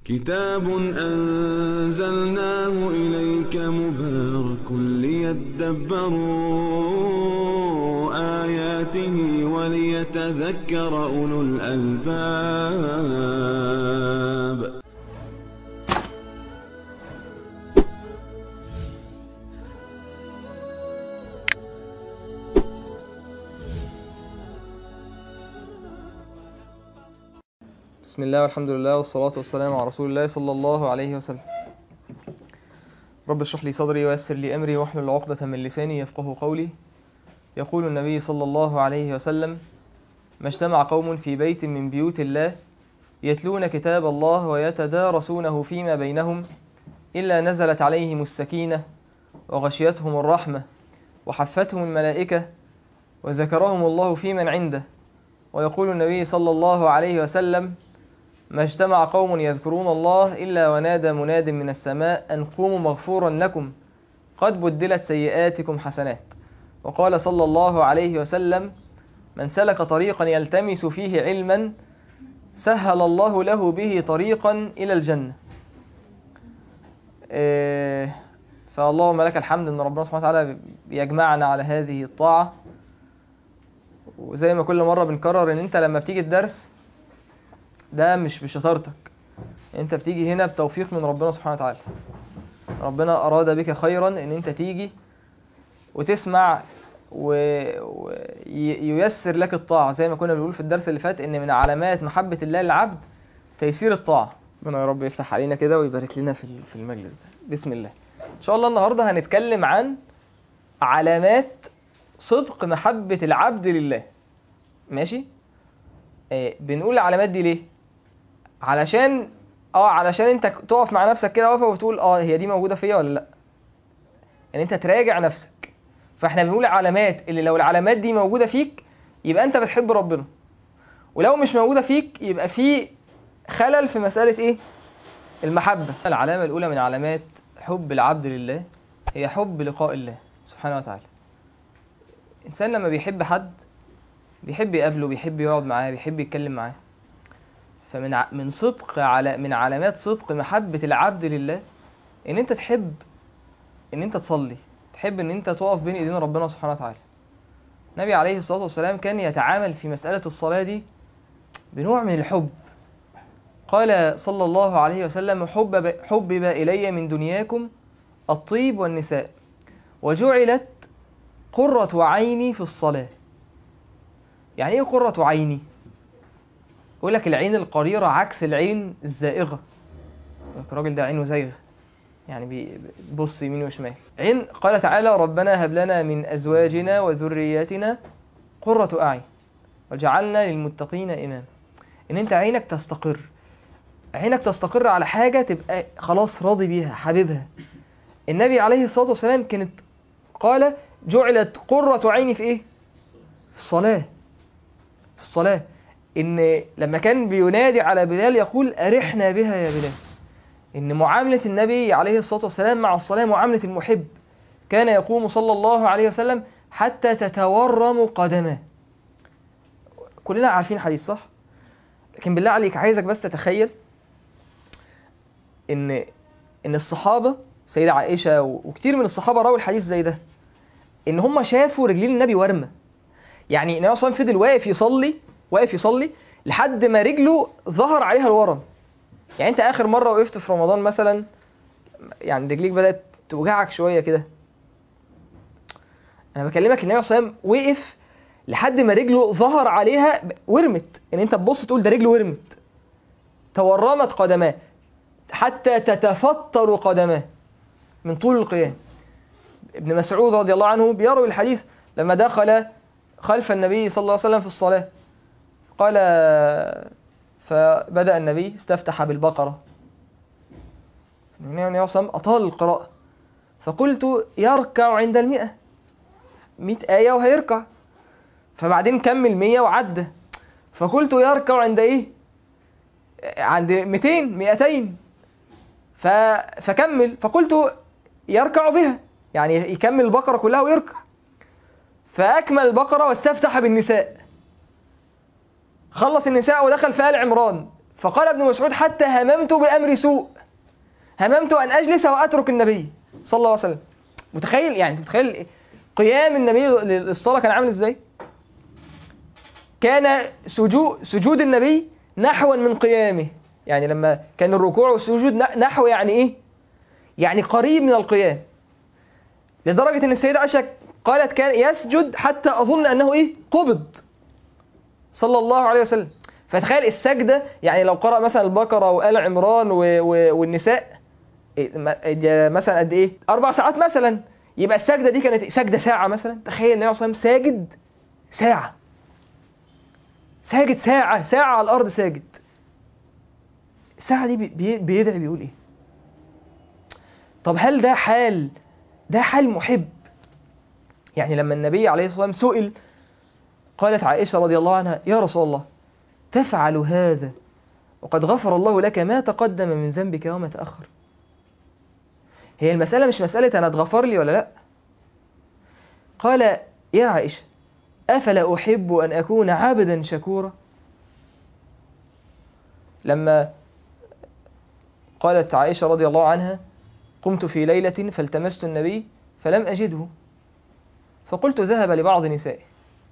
كتاب أنزلناه إليك مبارك ليدبروا آياته وليتذكر أولو الألباب بسم الله والحمد لله والصلاة والسلام على رسول الله صلى الله عليه وسلم رب اشرح لي صدري ويسر لي أمري واحلل عقدة من لساني يفقه قولي يقول النبي صلى الله عليه وسلم ما اجتمع قوم في بيت من بيوت الله يتلون كتاب الله ويتدارسونه فيما بينهم إلا نزلت عليهم السكينة وغشيتهم الرحمة وحفتهم الملائكة وذكرهم الله في من عنده ويقول النبي صلى الله عليه وسلم ما اجتمع قوم يذكرون الله إلا ونادى مناد من السماء أن قوموا مغفورا لكم قد بدلت سيئاتكم حسنات وقال صلى الله عليه وسلم من سلك طريقا يلتمس فيه علما سهل الله له به طريقا إلى الجنة إيه فاللهم لك الحمد أن ربنا سبحانه وتعالى بيجمعنا على هذه الطاعة وزي ما كل مرة بنكرر ان انت لما بتيجي الدرس ده مش بشطارتك انت بتيجي هنا بتوفيق من ربنا سبحانه وتعالى ربنا اراد بك خيرا ان انت تيجي وتسمع وييسر لك الطاعة زي ما كنا بنقول في الدرس اللي فات ان من علامات محبة الله للعبد تيسير الطاعة ربنا يا رب يفتح علينا كده ويبارك لنا في في المجلس ده بسم الله ان شاء الله النهارده هنتكلم عن علامات صدق محبة العبد لله ماشي آه بنقول العلامات دي ليه علشان اه علشان انت تقف مع نفسك كده واقفه وتقول اه هي دي موجوده فيا ولا لا ان انت تراجع نفسك فاحنا بنقول علامات اللي لو العلامات دي موجوده فيك يبقى انت بتحب ربنا ولو مش موجوده فيك يبقى في خلل في مساله ايه المحبه العلامه الاولى من علامات حب العبد لله هي حب لقاء الله سبحانه وتعالى الانسان لما بيحب حد بيحب يقابله بيحب يقعد معاه بيحب يتكلم معاه فمن ع... من صدق على من علامات صدق محبة العبد لله ان انت تحب ان انت تصلي تحب ان انت تقف بين ايدين ربنا سبحانه وتعالى النبي عليه الصلاة والسلام كان يتعامل في مسألة الصلاة دي بنوع من الحب قال صلى الله عليه وسلم حبب, حبب إلي من دنياكم الطيب والنساء وجعلت قرة عيني في الصلاة يعني ايه قرة عيني يقول لك العين القريرة عكس العين الزائغة الراجل ده عينه زايغة يعني بيبص يمين وشمال عين قال تعالى ربنا هب لنا من أزواجنا وذرياتنا قرة أعين وجعلنا للمتقين إمام إن أنت عينك تستقر عينك تستقر على حاجة تبقى خلاص راضي بيها حبيبها النبي عليه الصلاة والسلام كانت قال جعلت قرة عيني في ايه في الصلاة في الصلاة ان لما كان بينادي على بلال يقول ارحنا بها يا بلال ان معاملة النبي عليه الصلاة والسلام مع الصلاة معاملة المحب كان يقوم صلى الله عليه وسلم حتى تتورم قدماه كلنا عارفين حديث صح لكن بالله عليك عايزك بس تتخيل ان ان الصحابة سيدة عائشة وكتير من الصحابة راوا الحديث زي ده ان هم شافوا رجلين النبي ورمه يعني النبي صلى فضل واقف يصلي واقف يصلي لحد ما رجله ظهر عليها الورم يعني انت اخر مره وقفت في رمضان مثلا يعني رجليك بدات توجعك شويه كده انا بكلمك النبي صلى الله عليه وسلم وقف لحد ما رجله ظهر عليها ورمت ان انت تبص تقول ده رجله ورمت تورمت قدماه حتى تتفطر قدماه من طول القيام ابن مسعود رضي الله عنه بيروي الحديث لما دخل خلف النبي صلى الله عليه وسلم في الصلاة قال فبدأ النبي استفتح بالبقرة النبي صلى الله أطال القراءة فقلت يركع عند المئة مئة آية وهيركع فبعدين كمل مية وعدى فقلت يركع عند ايه عند 200 200 ف... فكمل فقلت يركع بها يعني يكمل البقرة كلها ويركع فأكمل البقرة واستفتح بالنساء خلص النساء ودخل في آل عمران فقال ابن مسعود حتى هممت بأمر سوء هممت أن أجلس وأترك النبي صلى الله عليه وسلم متخيل يعني متخيل قيام النبي للصلاة كان عامل ازاي كان سجود سجود النبي نحوا من قيامه يعني لما كان الركوع والسجود نحو يعني ايه يعني قريب من القيام لدرجة ان السيدة عائشة قالت كان يسجد حتى اظن انه ايه قبض صلى الله عليه وسلم فتخيل السجدة يعني لو قرأ مثلا البقرة وآل عمران و... و... والنساء إيه مثلا قد ايه اربع ساعات مثلا يبقى السجدة دي كانت سجدة ساعة مثلا تخيل النبي صلى الله عليه وسلم ساجد ساعة ساجد ساعة ساعة على الأرض ساجد الساعة دي بي... بيدعي بيقول ايه طب هل ده حال ده حال محب يعني لما النبي عليه الصلاة والسلام سئل قالت عائشة رضي الله عنها يا رسول الله تفعل هذا وقد غفر الله لك ما تقدم من ذنبك وما تأخر هي المسألة مش مسألة أنا اتغفر لي ولا لا قال يا عائشة أفلا أحب أن أكون عبدا شكورا لما قالت عائشة رضي الله عنها قمت في ليلة فالتمست النبي فلم أجده فقلت ذهب لبعض نسائه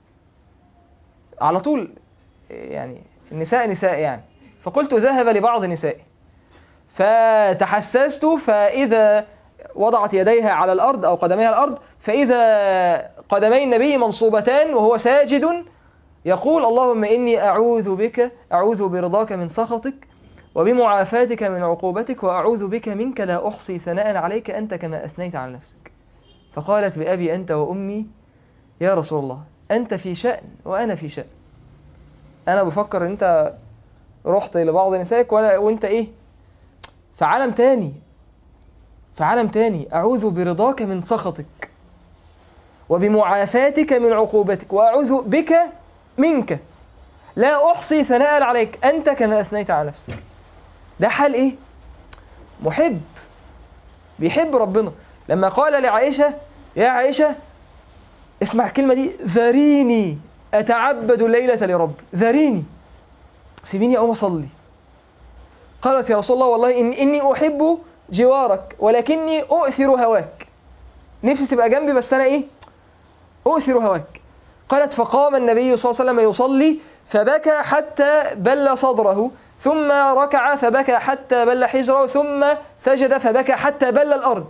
على طول يعني النساء نساء يعني فقلت ذهب لبعض نسائه فتحسست فإذا وضعت يديها على الأرض أو قدميها على الأرض فإذا قدمي النبي منصوبتان وهو ساجد يقول اللهم إني أعوذ بك أعوذ برضاك من سخطك وبمعافاتك من عقوبتك وأعوذ بك منك لا أحصي ثناء عليك أنت كما أثنيت على نفسك فقالت بأبي أنت وأمي يا رسول الله أنت في شأن وأنا في شأن أنا بفكر أن أنت رحت لبعض نسائك وأنت إيه في عالم تاني في عالم تاني أعوذ برضاك من سخطك وبمعافاتك من عقوبتك وأعوذ بك منك لا أحصي ثناء عليك أنت كما أثنيت على نفسك ده حال إيه محب بيحب ربنا لما قال لعائشة يا عائشة اسمع الكلمة دي ذريني أتعبد الليلة لرب ذريني سيبيني أقوم أصلي قالت يا رسول الله والله إن إني أحب جوارك ولكني أؤثر هواك نفسي تبقى جنبي بس أنا إيه أؤثر هواك قالت فقام النبي صلى الله عليه وسلم يصلي فبكى حتى بل صدره ثم ركع فبكى حتى بل حجره ثم سجد فبكى حتى بل الأرض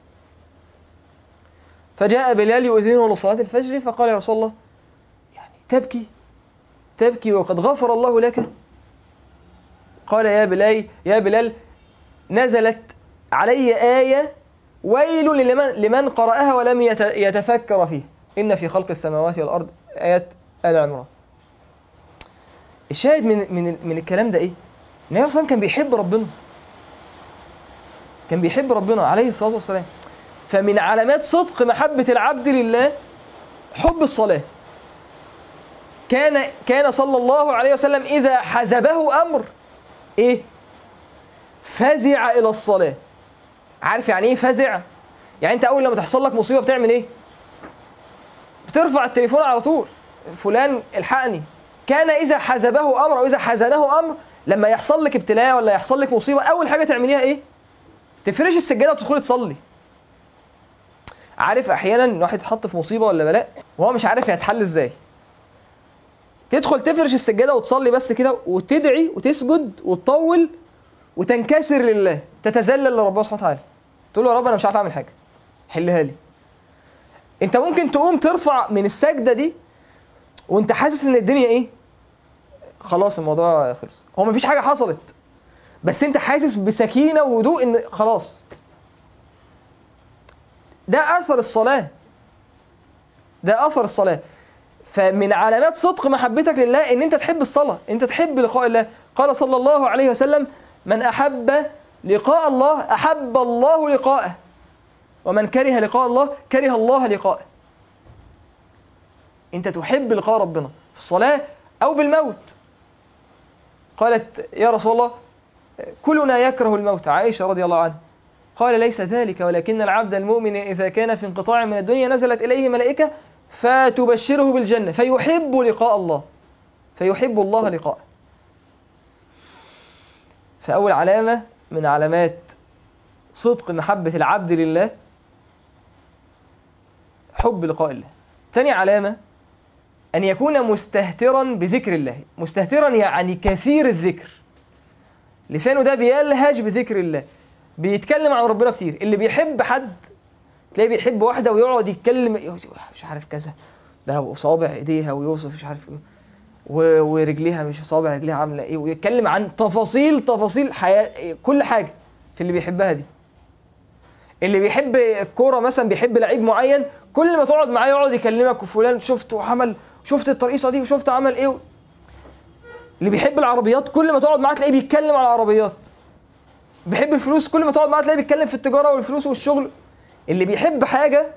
فجاء بلال يؤذنه لصلاة الفجر فقال يا رسول الله يعني تبكي تبكي وقد غفر الله لك قال يا بلال يا بلال نزلت علي آية ويل لمن, لمن قرأها ولم يتفكر فيه إن في خلق السماوات والأرض آيات آل عمران الشاهد من من من الكلام ده ايه؟ النبي صلى الله عليه وسلم كان بيحب ربنا. كان بيحب ربنا عليه الصلاه والسلام. فمن علامات صدق محبه العبد لله حب الصلاه. كان كان صلى الله عليه وسلم اذا حزبه امر ايه؟ فزع الى الصلاه. عارف يعني ايه فزع؟ يعني انت اول لما تحصل لك مصيبه بتعمل ايه؟ بترفع التليفون على طول فلان الحقني كان إذا حزبه أمر أو إذا حزنه أمر لما يحصل لك ابتلاء ولا يحصل لك مصيبة أول حاجة تعمليها إيه؟ تفرش السجادة وتدخلي تصلي. عارف أحيانا الواحد يتحط في مصيبة ولا بلاء وهو مش عارف هيتحل إزاي. تدخل تفرش السجادة وتصلي بس كده وتدعي وتسجد وتطول وتنكسر لله تتذلل لربنا سبحانه وتعالى. تقول له يا رب أنا مش عارف أعمل حاجة. حلها لي. أنت ممكن تقوم ترفع من السجدة دي وأنت حاسس إن الدنيا إيه؟ خلاص الموضوع خلص هو مفيش حاجه حصلت بس انت حاسس بسكينه وهدوء ان خلاص ده اثر الصلاه ده اثر الصلاه فمن علامات صدق محبتك لله ان انت تحب الصلاه انت تحب لقاء الله قال صلى الله عليه وسلم من احب لقاء الله احب الله لقاءه ومن كره لقاء الله كره الله لقاءه انت تحب لقاء ربنا في الصلاه او بالموت قالت يا رسول الله كلنا يكره الموت عائشة رضي الله عنها قال ليس ذلك ولكن العبد المؤمن إذا كان في انقطاع من الدنيا نزلت إليه ملائكة فتبشره بالجنة فيحب لقاء الله فيحب الله لقاءه فأول علامة من علامات صدق محبة العبد لله حب لقاء الله ثاني علامة أن يكون مستهترا بذكر الله مستهترا يعني كثير الذكر لسانه ده بيلهج بذكر الله بيتكلم عن ربنا كتير اللي بيحب حد تلاقيه بيحب واحدة ويقعد يتكلم مش عارف كذا ده صوابع ايديها ويوصف مش عارف ايه و- ورجليها مش صوابع رجليها عامله ايه ويتكلم عن تفاصيل تفاصيل حياه كل حاجه في اللي بيحبها دي اللي بيحب الكوره مثلا بيحب لعيب معين كل ما تقعد معاه يقعد يكلمك وفلان شفت وعمل شفت الترقيصه دي وشفت عمل ايه اللي بيحب العربيات كل ما تقعد معاه تلاقيه بيتكلم على العربيات بيحب الفلوس كل ما تقعد معاه تلاقيه بيتكلم في التجاره والفلوس والشغل اللي بيحب حاجه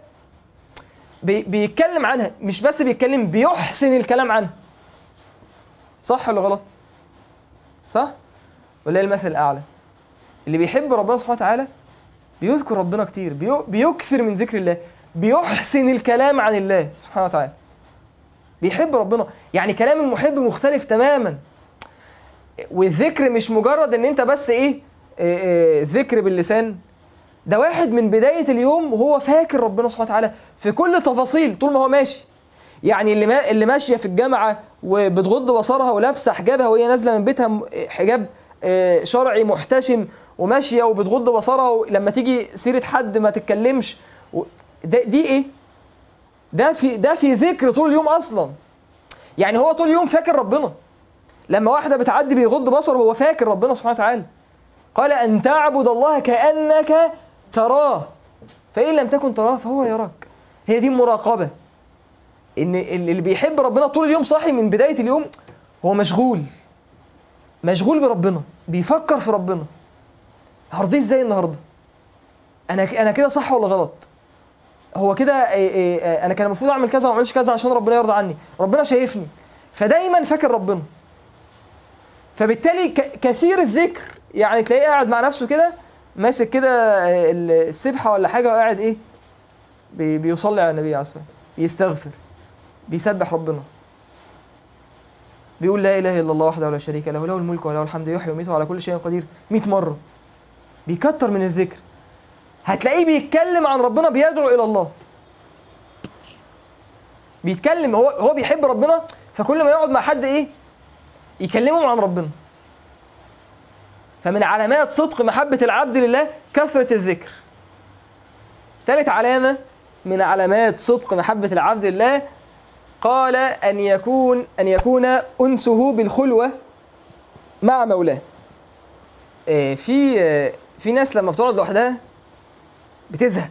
بي بيتكلم عنها مش بس بيتكلم بيحسن الكلام عنها صح ولا غلط صح ولا إيه المثل الاعلى اللي بيحب ربنا سبحانه وتعالى بيذكر ربنا كتير بيو- بيكثر من ذكر الله بيحسن الكلام عن الله سبحانه وتعالى بيحب ربنا يعني كلام المحب مختلف تماما والذكر مش مجرد ان انت بس ايه آه، آه، ذكر باللسان ده واحد من بداية اليوم وهو فاكر ربنا سبحانه وتعالى في كل تفاصيل طول ما هو ماشي يعني اللي ما اللي ماشيه في الجامعه وبتغض بصرها ولابسه حجابها وهي نازله من بيتها م- حجاب آه، شرعي محتشم وماشيه وبتغض بصرها لما تيجي سيره حد ما تتكلمش و- ده دي ايه؟ ده في ده في ذكر طول اليوم اصلا يعني هو طول اليوم فاكر ربنا لما واحده بتعدي بيغض بصره هو فاكر ربنا سبحانه وتعالى قال ان تعبد الله كانك تراه فان لم تكن تراه فهو يراك هي دي المراقبه ان اللي بيحب ربنا طول اليوم صاحي من بدايه اليوم هو مشغول مشغول بربنا بيفكر في ربنا هرضيه ازاي النهارده انا انا كده صح ولا غلط هو كده إيه إيه انا كان المفروض اعمل كذا وما اعملش كذا عشان ربنا يرضى عني ربنا شايفني فدايما فاكر ربنا فبالتالي ك- كثير الذكر يعني تلاقيه قاعد مع نفسه كده ماسك كده آه، السبحه ولا حاجه وقاعد ايه بي- بيصلي على النبي عليه الصلاه والسلام يستغفر بيسبح ربنا بيقول لا اله الا الله وحده لا شريك له له الملك وله الحمد يحيي ويميت وعلى كل شيء قدير 100 مره بيكتر من الذكر هتلاقيه بيتكلم عن ربنا بيدعو الى الله بيتكلم هو هو بيحب ربنا فكل ما يقعد مع حد ايه يكلمهم عن ربنا فمن علامات صدق محبة العبد لله كثرة الذكر ثالث علامة من علامات صدق محبة العبد لله قال أن يكون أن يكون أنسه بالخلوة مع مولاه. آه، في آه، في ناس لما بتقعد لوحدها بتزهق.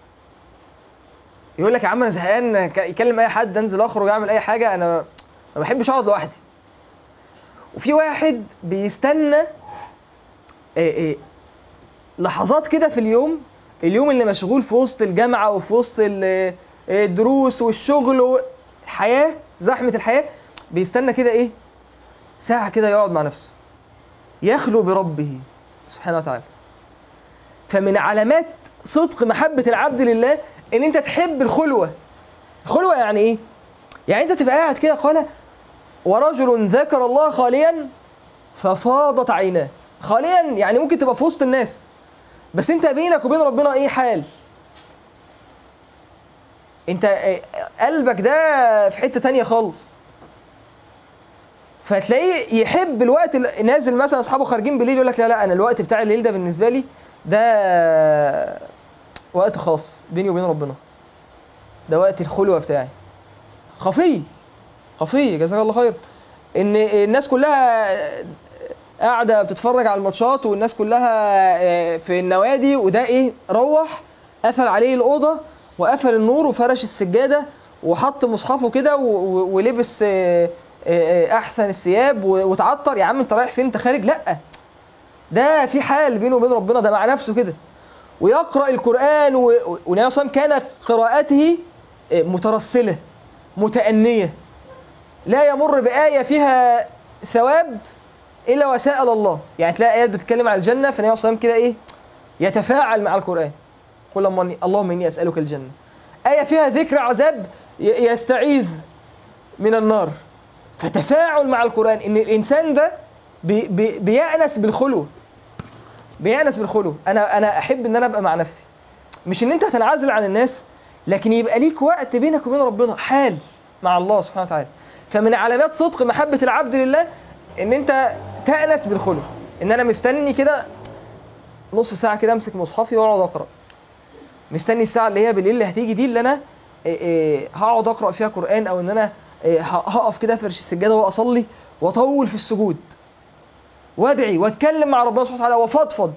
يقول لك يا عم انا زهقان ك- يكلم اي حد انزل اخرج اعمل اي حاجه انا ما بحبش اقعد لوحدي. وفي واحد بيستنى آه، آه، لحظات كده في اليوم اليوم اللي مشغول في وسط الجامعة وفي وسط ال- الدروس والشغل والحياة زحمة الحياة بيستنى كده ايه ساعة كده يقعد مع نفسه يخلو بربه سبحانه وتعالى فمن علامات صدق محبة العبد لله ان انت تحب الخلوة الخلوة يعني ايه يعني انت تبقى قاعد كده قال ورجل ذكر الله خاليا ففاضت عيناه خاليا يعني ممكن تبقى في وسط الناس بس انت بينك وبين ربنا ايه حال انت اه، قلبك ده في حتة تانية خالص فتلاقيه يحب الوقت اللي نازل مثلا اصحابه خارجين بالليل يقول لك لا لا انا الوقت بتاع الليل ده بالنسبه لي ده وقت خاص بيني وبين ربنا ده وقت الخلوه بتاعي خفي خفي جزاك الله خير ان الناس كلها قاعده بتتفرج على الماتشات والناس كلها آه، في النوادي وده ايه روح قفل عليه الاوضه وقفل النور وفرش السجاده وحط مصحفه كده و- و- ولبس آه، آه، آه، احسن الثياب و- وتعطر يا عم انت رايح فين انت خارج لا ده في حال بينه وبين ربنا ده مع نفسه كده ويقرا القران و- و- والنبي صلى الله عليه وسلم كانت قراءته آه، مترسله متأنية لا يمر بآية فيها ثواب إلا وسأل الله يعني تلاقي آيات بتتكلم عن الجنة فالنبي صلى الله عليه وسلم كده إيه يتفاعل مع القرآن قل اللهم إني- اللهم إني أسألك الجنة آية فيها ذكر عذاب ي- يستعيذ من النار فتفاعل مع القرآن إن الإنسان ده بي بي بيأنس بالخلوة بيأنس بالخلو انا انا احب ان انا ابقى مع نفسي مش ان انت هتنعزل عن الناس لكن يبقى ليك وقت بينك وبين ربنا حال مع الله سبحانه وتعالى فمن علامات صدق محبة العبد لله ان انت تأنس بالخلو ان انا مستني كده نص ساعة كده امسك مصحفي واقعد اقرا مستني الساعة اللي هي بالليل اللي هتيجي دي اللي انا إيه إيه هقعد اقرا فيها قرآن او ان انا إيه ه- هقف كده فرش السجادة واصلي واطول في السجود وادعي واتكلم مع ربنا سبحانه وتعالى وفضفض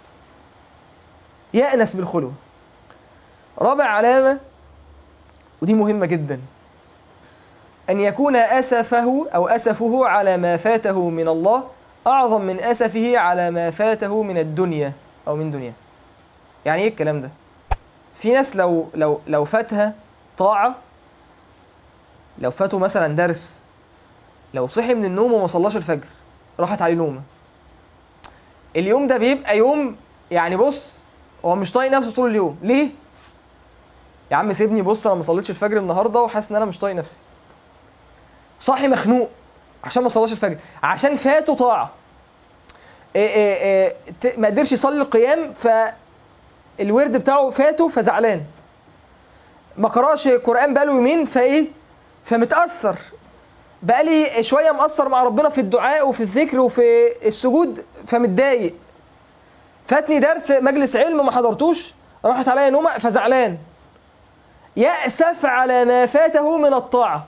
يأنس بالخلو رابع علامة ودي مهمة جدا أن يكون أسفه أو أسفه على ما فاته من الله أعظم من أسفه على ما فاته من الدنيا أو من دنيا يعني إيه الكلام ده؟ في ناس لو لو لو فاتها طاعة لو فاته مثلا درس لو صحي من النوم وما صلاش الفجر راحت عليه نومه اليوم ده بيبقى يوم يعني بص هو مش طايق نفسه طول اليوم ليه يا عم سيبني بص انا ما صليتش الفجر النهارده وحاسس ان انا مش طايق نفسي صاحي مخنوق عشان ما صلاش الفجر عشان فاته طاعه إيه إيه إيه ت- ما قدرش يصلي القيام فالورد بتاعه فاته فزعلان ما قراش قران بقاله يومين فايه فمتاثر بقالي شويه مقصر مع ربنا في الدعاء وفي الذكر وفي السجود فمتضايق فاتني درس مجلس علم ما حضرتوش راحت عليا نومه فزعلان يأسف على ما فاته من الطاعة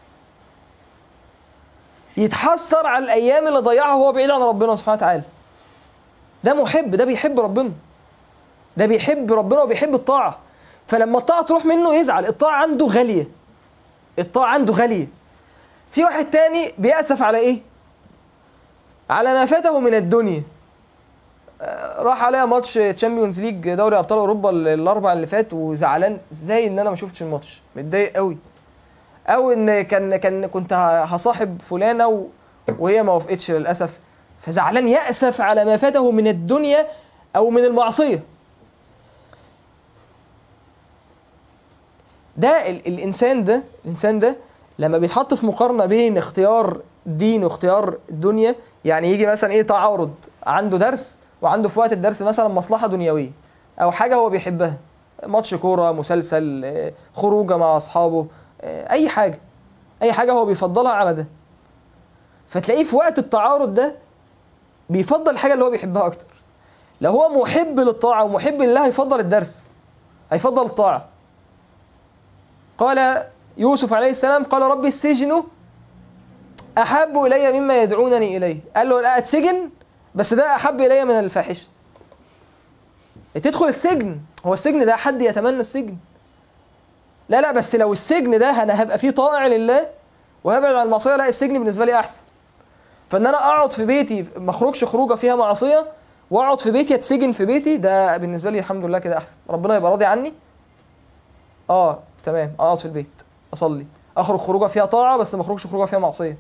يتحسر على الأيام اللي ضيعها وهو بعيد عن ربنا سبحانه وتعالى ده محب ده بيحب ربنا ده بيحب ربنا وبيحب الطاعة فلما الطاعة تروح منه يزعل الطاعة عنده غالية الطاعة عنده غالية في واحد تاني بيأسف على ايه على ما فاته من الدنيا آه، راح عليا ماتش تشامبيونز ليج دوري ابطال اوروبا ال- الاربع اللي فات وزعلان ازاي ان انا ما شفتش الماتش متضايق قوي او ان كان كان كنت ه- هصاحب فلانه و... وهي ما وافقتش للاسف فزعلان يأسف على ما فاته من الدنيا او من المعصيه ده ال... الانسان ده الانسان ده لما بيتحط في مقارنه بين اختيار دين واختيار الدنيا يعني يجي مثلا ايه تعارض عنده درس وعنده في وقت الدرس مثلا مصلحه دنيويه او حاجه هو بيحبها ماتش كوره مسلسل آه، خروجه مع اصحابه آه، اي حاجه اي حاجه هو بيفضلها على ده فتلاقيه في وقت التعارض ده بيفضل الحاجه اللي هو بيحبها اكتر لو هو محب للطاعه ومحب لله هيفضل الدرس هيفضل الطاعه قال يوسف عليه السلام قال ربي السجن احب الي مما يدعونني اليه قال له لا اتسجن بس ده احب الي من الفاحشه تدخل السجن هو السجن ده حد يتمنى السجن لا لا بس لو السجن ده انا هبقى فيه طائع لله وهبعد عن المعصيه لا السجن بالنسبه لي احسن فان انا اقعد في بيتي ما اخرجش خروجه فيها معصيه واقعد في بيتي اتسجن في بيتي ده بالنسبه لي الحمد لله كده احسن ربنا يبقى راضي عني اه تمام اقعد في البيت اصلي اخرج خروجه فيها طاعه بس ما اخرجش خروجه فيها معصيه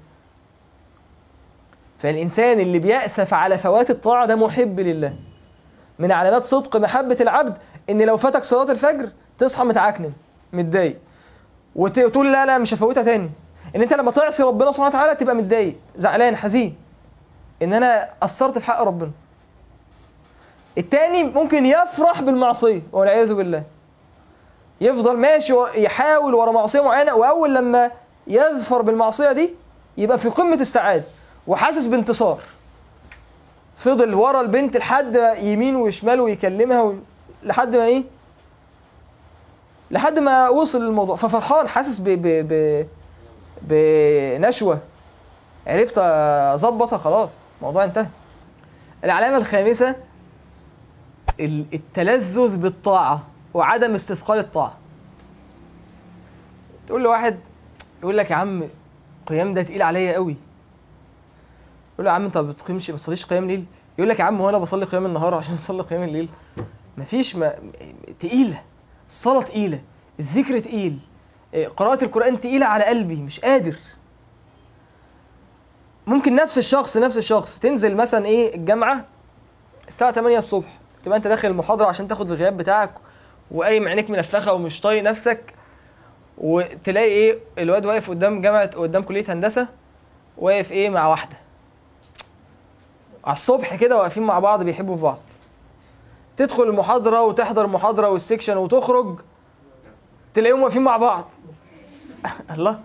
فالانسان اللي بيأسف على فوات الطاعه ده محب لله من علامات صدق محبه العبد ان لو فاتك صلاه الفجر تصحى متعكنن متضايق وت- وتقول لا لا مش هفوتها تاني ان انت لما تعصي ربنا سبحانه وتعالى تبقى متضايق زعلان حزين ان انا قصرت في حق ربنا التاني ممكن يفرح بالمعصيه والعياذ بالله يفضل ماشي و- يحاول ورا معصيه معينه واول لما يظفر بالمعصيه دي يبقى في قمه السعاده وحاسس بانتصار فضل ورا البنت لحد يمين وشمال ويكلمها و... لحد ما ايه لحد ما وصل للموضوع ففرحان حاسس ب... ب... ب... بنشوه عرفت اظبطها خلاص الموضوع انتهى العلامه الخامسه ال- التلذذ بالطاعه وعدم استثقال الطاعه تقول لواحد يقول لك يا عم قيام ده تقيل عليا قوي يقول له يا عم انت ما بتقيمش ما بتصليش قيام ليل يقول لك يا عم هو انا بصلي قيام النهار عشان اصلي قيام الليل مفيش ما تقيله الصلاه تقيله الذكر تقيل إيه، قراءة القرآن تقيلة على قلبي مش قادر ممكن نفس الشخص نفس الشخص تنزل مثلا ايه الجامعة الساعة 8 الصبح تبقى انت داخل المحاضرة عشان تاخد الغياب بتاعك وقايم عينيك منفخة ومش طايق نفسك وتلاقي ايه الواد واقف قدام جامعة قدام كلية هندسة واقف ايه مع واحدة على الصبح كده واقفين مع بعض بيحبوا في بعض تدخل المحاضره وتحضر المحاضره والسكشن وتخرج تلاقيهم واقفين مع بعض الله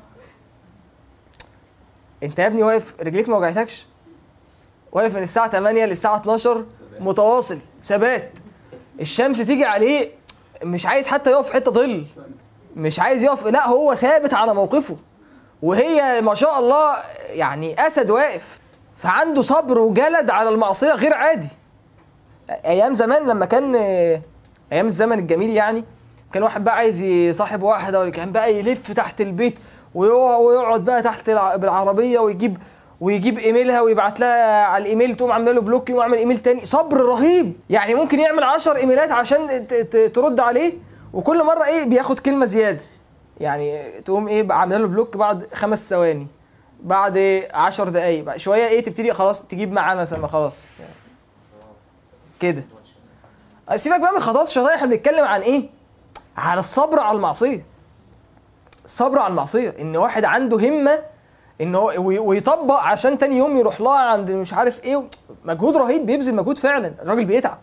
انت يا ابني واقف رجليك ما وجعتكش واقف من الساعه 8 للساعه 12 متواصل ثبات الشمس تيجي عليه مش عايز حتى يقف في حته ظل مش عايز يقف لا هو ثابت على موقفه وهي ما شاء الله يعني اسد واقف فعنده صبر وجلد على المعصيه غير عادي ايام زمان لما كان ايام الزمن الجميل يعني كان واحد بقى عايز يصاحب واحده ولا كان بقى يلف تحت البيت ويقع- ويقعد بقى تحت الع- بالعربيه ويجيب ويجيب ايميلها ويبعت لها على الايميل تقوم عامله له بلوك ويعمل ايميل تاني صبر رهيب يعني ممكن يعمل 10 ايميلات عشان ت- ت- ترد عليه وكل مره ايه بياخد كلمه زياده يعني تقوم ايه عامله له بلوك بعد خمس ثواني بعد إيه 10 دقايق بعد شويه ايه تبتدي خلاص تجيب معاه مثلا خلاص كده سيبك بقى من خطوات الشيطان احنا بنتكلم عن ايه على الصبر على المعصيه الصبر على المعصيه ان واحد عنده همه ان هو وي- ويطبق عشان تاني يوم يروح لها عند مش عارف ايه مجهود رهيب بيبذل مجهود فعلا الراجل بيتعب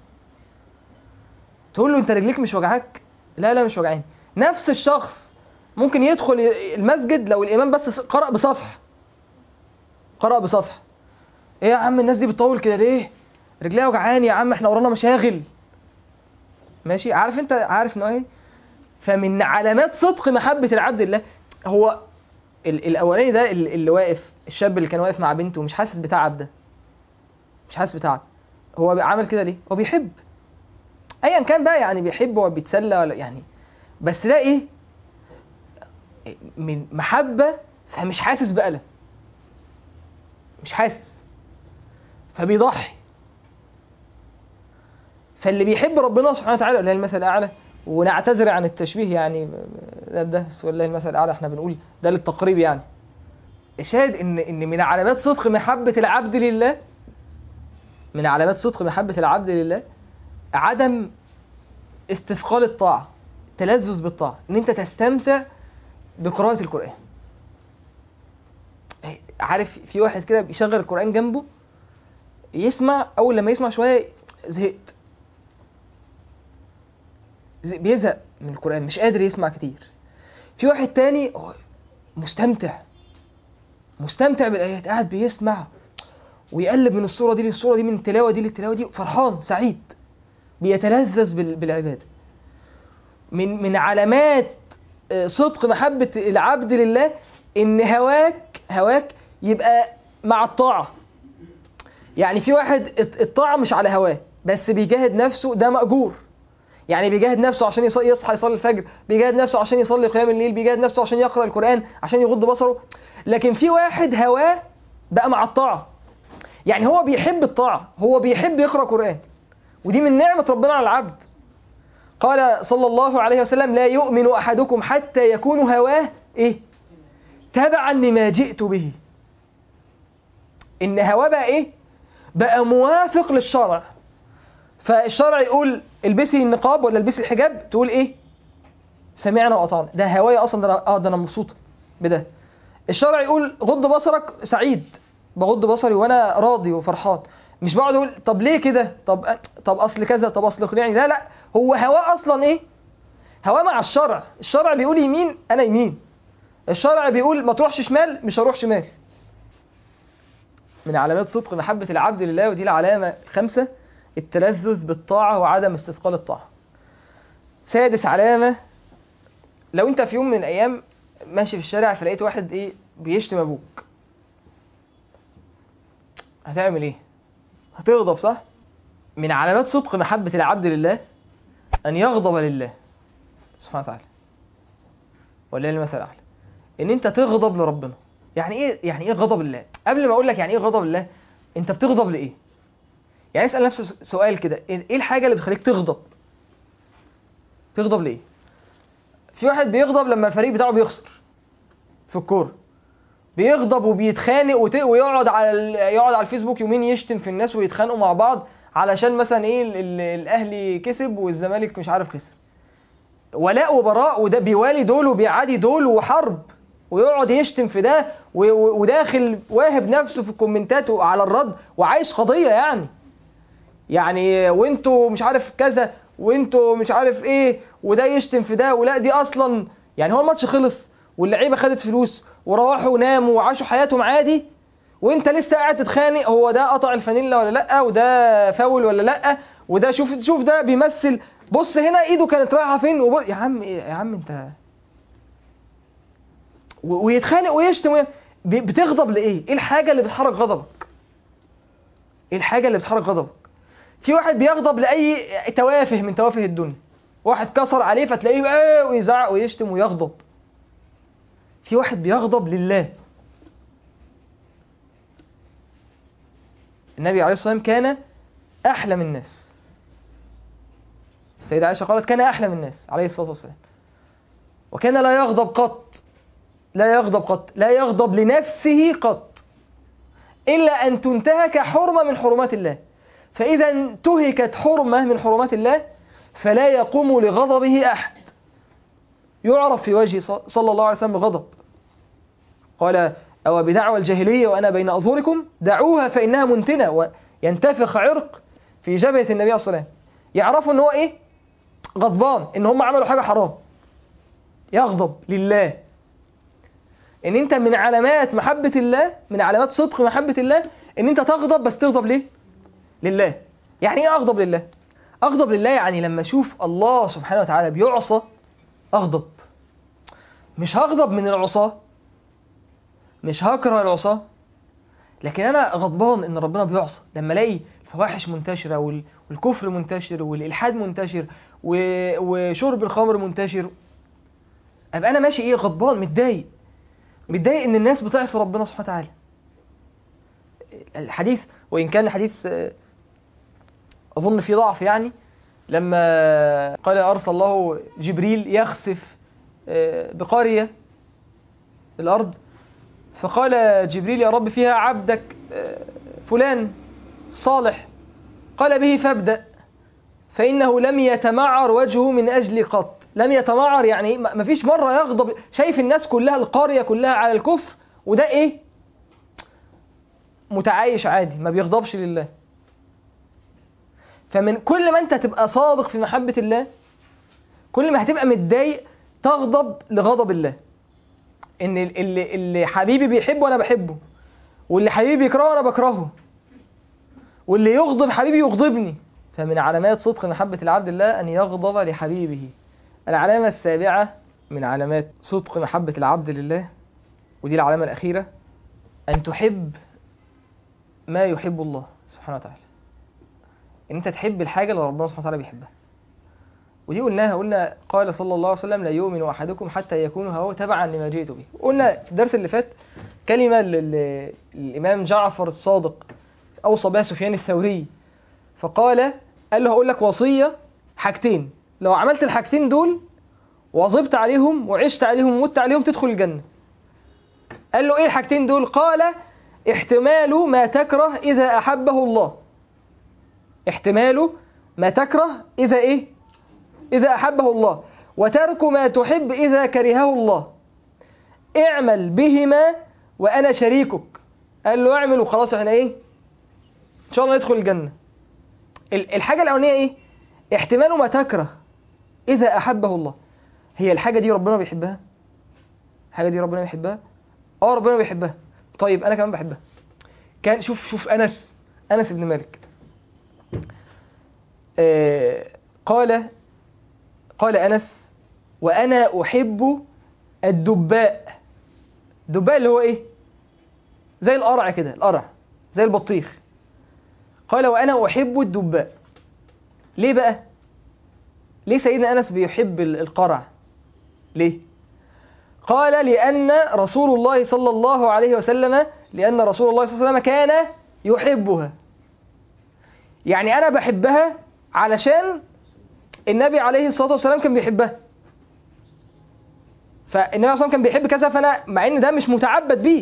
تقول له انت رجليك مش وجعاك لا لا مش وجعاني نفس الشخص ممكن يدخل المسجد لو الامام بس قرأ بصفحه قرأ بصفحه ايه يا عم الناس دي بتطول كده ليه رجليها وجعاني يا عم احنا ورانا مشاغل ماشي عارف انت عارف ان هو ايه فمن علامات صدق محبة العبد لله هو ال- الاولاني ده ال- اللي واقف الشاب اللي كان واقف مع بنته ومش حاسس بتعب ده مش حاسس بتعب هو عامل كده ليه هو بيحب ايا كان بقى يعني بيحب ولا بيتسلى ولا يعني بس ده ايه من محبة فمش حاسس بألم مش حاسس فبيضحي فاللي بيحب ربنا سبحانه وتعالى ولله المثل الاعلى ونعتذر عن التشبيه يعني ده ده ولله المثل الاعلى احنا بنقول ده للتقريب يعني الشاهد ان ان من علامات صدق محبه العبد لله من علامات صدق محبه العبد لله عدم استثقال الطاعه تلذذ بالطاعه ان انت تستمتع بقراءه القران عارف في واحد كده بيشغل القران جنبه يسمع اول لما يسمع شويه زهقت زي- بيزهق من القرآن مش قادر يسمع كتير في واحد تاني هو مستمتع مستمتع بالآيات قاعد بيسمع ويقلب من الصورة دي للصورة دي من التلاوة دي للتلاوة دي فرحان سعيد بيتلذذ بال- بالعبادة من من علامات آه، صدق محبة العبد لله إن هواك هواك يبقى مع الطاعة يعني في واحد الط- الطاعة مش على هواه بس بيجاهد نفسه ده مأجور يعني بيجاهد نفسه عشان يص- يصحى يصلي الفجر بيجاهد نفسه عشان يصلي قيام الليل بيجاهد نفسه عشان يقرأ القرآن عشان يغض بصره لكن في واحد هواه بقى مع الطاعة يعني هو بيحب الطاعة هو بيحب يقرأ قرآن ودي من نعمة ربنا على العبد قال صلى الله عليه وسلم لا يؤمن أحدكم حتى يكون هواه إيه تبعا لما جئت به إن هواه بقى إيه بقى موافق للشرع فالشرع يقول البسي النقاب ولا البسي الحجاب تقول ايه سمعنا واطعنا ده هوايا اصلا ده انا اه ده انا مبسوط بده الشرع يقول غض بصرك سعيد بغض بصري وانا راضي وفرحان مش بقعد اقول طب ليه كده طب طب اصل كذا طب اصل اقنعني لا لا هو هواه اصلا ايه هواه مع الشرع الشرع بيقول يمين انا يمين الشرع بيقول ما تروحش شمال مش هروح شمال من علامات صدق محبة العبد لله ودي العلامة الخامسة التلذذ بالطاعة وعدم استثقال الطاعة سادس علامة لو انت في يوم من الايام ماشي في الشارع فلقيت واحد ايه بيشتم ابوك هتعمل ايه هتغضب صح من علامات صدق محبة العبد لله ان يغضب لله سبحانه وتعالى ولله المثل الاعلى ان انت تغضب لربنا يعني ايه يعني ايه غضب الله قبل ما اقول لك يعني ايه غضب الله انت بتغضب لايه يعني اسال نفسك سؤال كده ايه الحاجه اللي بتخليك تغضب تغضب ليه في واحد بيغضب لما الفريق بتاعه بيخسر في الكوره بيغضب وبيتخانق وت... ويقعد على ال... يقعد على الفيسبوك يومين يشتم في الناس ويتخانقوا مع بعض علشان مثلا ايه ال... ال... الاهلي كسب والزمالك مش عارف خسر ولاء وبراء وده بيوالي دول وبيعادي دول وحرب ويقعد يشتم في ده و... و... وداخل واهب نفسه في الكومنتات على الرد وعايش قضيه يعني يعني وانتوا مش عارف كذا وانتوا مش عارف ايه وده يشتم في ده ولا دي اصلا يعني هو الماتش خلص واللعيبه خدت فلوس وروحوا ناموا وعاشوا حياتهم عادي وانت لسه قاعد تتخانق هو ده قطع الفانيلا ولا لا وده فاول ولا لا وده شوف شوف ده بيمثل بص هنا ايده كانت رايحه فين وب... يا عم يا عم انت و- ويتخانق ويشتم وي... ب- بتغضب لايه؟ ايه الحاجه اللي بتحرك غضبك؟ ايه الحاجه اللي بتحرك غضبك؟ في واحد بيغضب لاي توافه من توافه الدنيا واحد كسر عليه فتلاقيه بقى ويزعق ويشتم ويغضب في واحد بيغضب لله النبي عليه الصلاه والسلام كان احلم الناس السيدة عائشة قالت كان أحلم الناس عليه الصلاة والسلام وكان لا يغضب قط لا يغضب قط لا يغضب لنفسه قط إلا أن تنتهك حرمة من حرمات الله فإذا انتهكت حرمة من حرمات الله فلا يقوم لغضبه أحد يعرف في وجه صلى الله عليه وسلم بغضب قال أو بدعوى الجاهلية وأنا بين أظهركم دعوها فإنها منتنة وينتفخ عرق في جبهة النبي صلى الله عليه وسلم يعرفوا ان هو ايه غضبان ان هم عملوا حاجه حرام يغضب لله ان انت من علامات محبه الله من علامات صدق محبه الله ان انت تغضب بس تغضب ليه لله يعني ايه اغضب لله اغضب لله يعني لما اشوف الله سبحانه وتعالى بيعصى اغضب مش هغضب من العصاه مش هكره العصاه لكن انا غضبان ان ربنا بيعصى لما الاقي الفواحش منتشره وال... والكفر منتشر والالحاد منتشر و... وشرب الخمر منتشر ابقى انا ماشي ايه غضبان متضايق متضايق ان الناس بتعصي ربنا سبحانه وتعالى الحديث وان كان الحديث اظن فيه ضعف يعني لما قال ارسل الله جبريل يخسف بقريه الارض فقال جبريل يا رب فيها عبدك فلان صالح قال به فابدأ فإنه لم يتمعر وجهه من أجل قط لم يتمعر يعني ما فيش مرة يغضب شايف الناس كلها القرية كلها على الكفر وده إيه متعايش عادي ما بيغضبش لله فمن كل ما أنت تبقى صادق في محبة الله كل ما هتبقى متضايق تغضب لغضب الله ان اللي, اللي حبيبي بيحبه انا بحبه واللي حبيبي بيكرهه انا بكرهه واللي يغضب حبيبي يغضبني فمن علامات صدق محبة العبد الله أن يغضب لحبيبه العلامة السابعة من علامات صدق محبة العبد لله ودي العلامة الأخيرة أن تحب ما يحب الله سبحانه وتعالى إن أنت تحب الحاجة اللي ربنا سبحانه وتعالى بيحبها ودي قلناها قلنا قال صلى الله عليه وسلم لا يؤمن أحدكم حتى يكون هو تبعا لما جئت به قلنا في الدرس اللي فات كلمة للإمام جعفر الصادق أوصى بها سفيان الثوري فقال قال له هقول لك وصية حاجتين لو عملت الحاجتين دول واظبت عليهم وعشت عليهم ومت عليهم تدخل الجنة قال له ايه الحاجتين دول قال احتمال ما تكره إذا أحبه الله احتمال ما تكره إذا ايه إذا أحبه الله وترك ما تحب إذا كرهه الله اعمل بهما وأنا شريكك قال له اعمل وخلاص احنا ايه ان شاء الله ندخل الجنة الحاجة الأولانية ايه احتمال ما تكره إذا أحبه الله هي الحاجة دي ربنا بيحبها الحاجة دي ربنا بيحبها اه ربنا بيحبها طيب أنا كمان بحبها كان شوف شوف أنس أنس بن مالك آه قال قال أنس وأنا أحب الدباء الدباء اللي هو إيه زي القرع كده القرع زي البطيخ قال وأنا أحب الدباء ليه بقى ليه سيدنا أنس بيحب القرع ليه قال لأن رسول الله صلى الله عليه وسلم لأن رسول الله صلى الله عليه وسلم كان يحبها يعني أنا بحبها علشان النبي عليه الصلاة والسلام كان بيحبها فالنبي عليه الصلاة كان بيحب كذا فأنا مع إن ده مش متعبد بيه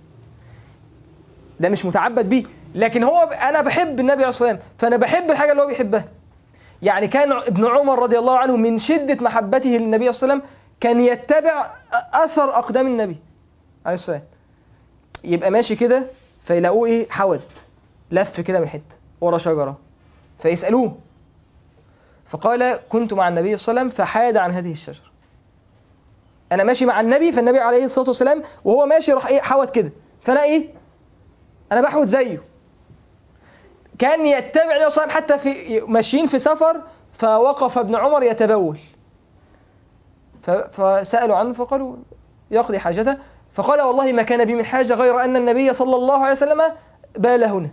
ده مش متعبد بيه لكن هو أنا بحب النبي عليه الصلاة والسلام فأنا بحب الحاجة اللي هو بيحبها يعني كان ابن عمر رضي الله عنه من شدة محبته للنبي صلى الله عليه وسلم كان يتبع أثر أقدام النبي عليه الصلاة والسلام يبقى ماشي كده فيلاقوه إيه حود لف كده من حتة ورا شجرة فيسألوه فقال كنت مع النبي صلى الله عليه وسلم فحاد عن هذه الشجرة أنا ماشي مع النبي فالنبي عليه الصلاة والسلام وهو ماشي راح إيه حوت كده فأنا إيه أنا بحوت زيه كان يتبع النبي صلى الله عليه وسلم حتى في ماشيين في سفر فوقف ابن عمر يتبول ف- فسألوا عنه فقالوا يقضي حاجته فقال والله ما كان بي من حاجة غير أن النبي صلى الله عليه وسلم بال هنا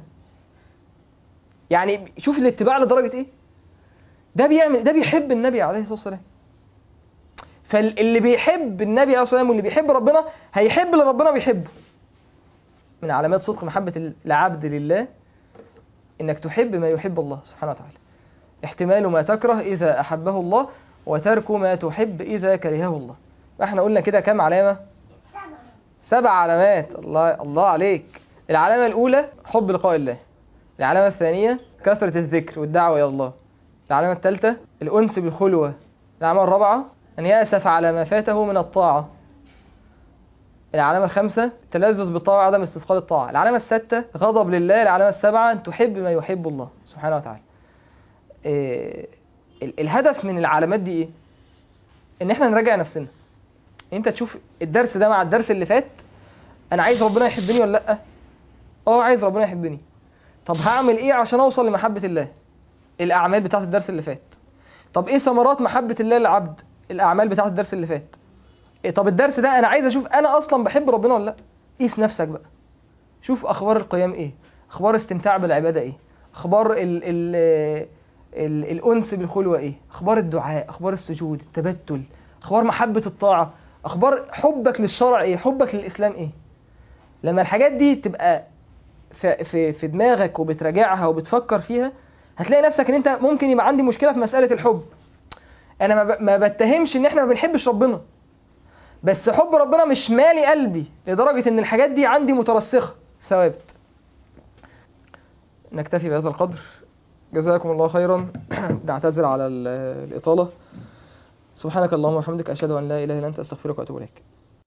يعني شوف الاتباع لدرجة إيه ده بيعمل ده بيحب النبي عليه الصلاة والسلام فاللي بيحب النبي عليه الصلاة والسلام واللي بيحب ربنا هيحب اللي ربنا بيحبه من علامات صدق محبة العبد لله إنك تحب ما يحب الله سبحانه وتعالى احتمال ما تكره إذا أحبه الله وترك ما تحب إذا كرهه الله احنا قلنا كده كام علامة سبع علامات الله الله عليك العلامة الأولى حب لقاء الله العلامة الثانية كثرة الذكر والدعوة إلى الله العلامة الثالثة الأنس بالخلوة العلامة الرابعة أن يأسف على ما فاته من الطاعة العلامة الخامسة التلذذ بالطاعة وعدم استثقال الطاعة العلامة السادسة غضب لله العلامة السابعة أن تحب ما يحب الله سبحانه وتعالى إيه ال- الهدف من العلامات دي إيه؟ إن إحنا نراجع نفسنا أنت تشوف الدرس ده مع الدرس اللي فات أنا عايز ربنا يحبني ولا لأ؟ أه عايز ربنا يحبني طب هعمل إيه عشان أوصل لمحبة الله؟ الأعمال بتاعت الدرس اللي فات طب إيه ثمرات محبة الله للعبد؟ الأعمال بتاعت الدرس اللي فات إيه طب الدرس ده انا عايز اشوف انا اصلا بحب ربنا ولا لا قيس نفسك بقى شوف اخبار القيام ايه اخبار استمتاع بالعباده ايه اخبار ال ال ال الانس بالخلوه ايه اخبار الدعاء اخبار السجود التبتل اخبار محبه الطاعه اخبار حبك للشرع ايه حبك للاسلام ايه لما الحاجات دي تبقى في في, في دماغك وبتراجعها وبتفكر فيها هتلاقي نفسك ان انت ممكن يبقى عندي مشكله في مساله الحب انا ما ب- ما بتهمش ان احنا ما بنحبش ربنا بس حب ربنا مش مالي قلبي لدرجة ان الحاجات دي عندي مترسخة ثوابت نكتفي بهذا القدر جزاكم الله خيرا نعتذر على ال- الإطالة سبحانك اللهم وبحمدك أشهد أن لا إله إلا أنت أستغفرك وأتوب إليك